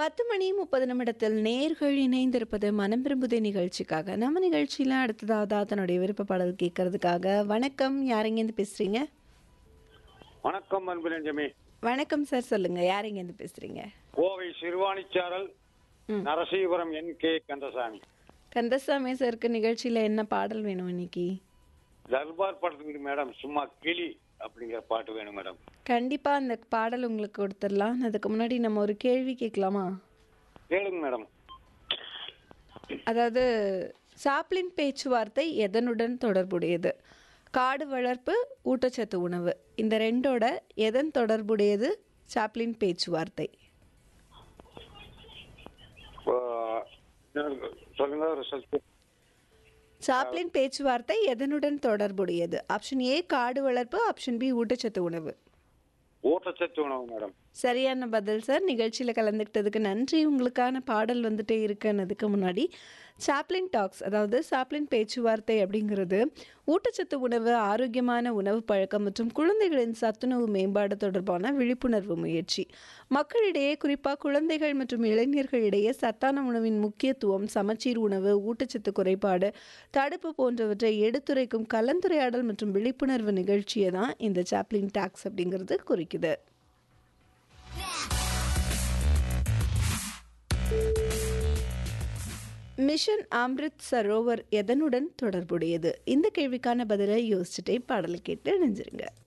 பத்து மணி முப்பது நிமிடத்தில் நேர்கள் இணைந்திருப்பது மனம் விரும்புதே நிகழ்ச்சிக்காக நம்ம நிகழ்ச்சியில் அடுத்ததாக தன்னுடைய விருப்ப பாடல் கேட்கறதுக்காக வணக்கம் யாரெங்கேருந்து பேசுறீங்க வணக்கம் அன்பு நெஞ்சமே வணக்கம் சார் சொல்லுங்க யாரெங்கேருந்து பேசுறீங்க கோவை சிறுவாணிச்சாரல் ம். நரசீபுரம் என் கே கந்தசாமி கந்தசாமி சாருக்கு நிகழ்ச்சியில் என்ன பாடல் வேணும் இன்னைக்கு தர்பார் படத்துக்கு மேடம் சும்மா கிளி அப்படிங்கிற பாட்டு வேணும் மேடம் கண்டிப்பாக அந்த பாடல் உங்களுக்கு கொடுத்துடலாம் அதுக்கு முன்னாடி நம்ம ஒரு கேள்வி கேட்கலாமா கேளுங்க மேடம் அதாவது சாப்ளின் பேச்சுவார்த்தை எதனுடன் தொடர்புடையது காடு வளர்ப்பு ஊட்டச்சத்து உணவு இந்த ரெண்டோட எதன் தொடர்புடையது சாப்ளின் பேச்சுவார்த்தை இப்போ, சொல்லுங்க ரிசல்ட் சாப்ளின் பேச்சுவார்த்தை எதனுடன் தொடர்புடையது ஆப்ஷன் ஏ காடு வளர்ப்பு ஆப்ஷன் பி ஊட்டச்சத்து உணவு ஊட்டச்சத்து உணவு மேடம் சரியான பதில் சார் நிகழ்ச்சியில் கலந்துக்கிட்டதுக்கு நன்றி உங்களுக்கான பாடல் வந்துட்டே இருக்குன்னதுக்கு முன்னாடி சாப்ளின் டாக்ஸ் அதாவது சாப்ளின் பேச்சுவார்த்தை அப்படிங்கிறது ஊட்டச்சத்து உணவு ஆரோக்கியமான உணவு பழக்கம் மற்றும் குழந்தைகளின் சத்துணவு மேம்பாடு தொடர்பான விழிப்புணர்வு முயற்சி மக்களிடையே குறிப்பாக குழந்தைகள் மற்றும் இளைஞர்களிடையே சத்தான உணவின் முக்கியத்துவம் சமச்சீர் உணவு ஊட்டச்சத்து குறைபாடு தடுப்பு போன்றவற்றை எடுத்துரைக்கும் கலந்துரையாடல் மற்றும் விழிப்புணர்வு நிகழ்ச்சியை தான் இந்த சாப்ளின் டாக்ஸ் அப்படிங்கிறது குறிக்குது மிஷன் அம்ரித் சரோவர் எதனுடன் தொடர்புடையது இந்த கேள்விக்கான பதிலை யோசிச்சுட்டே பாடலை கேட்டு இணைஞ்சிருங்க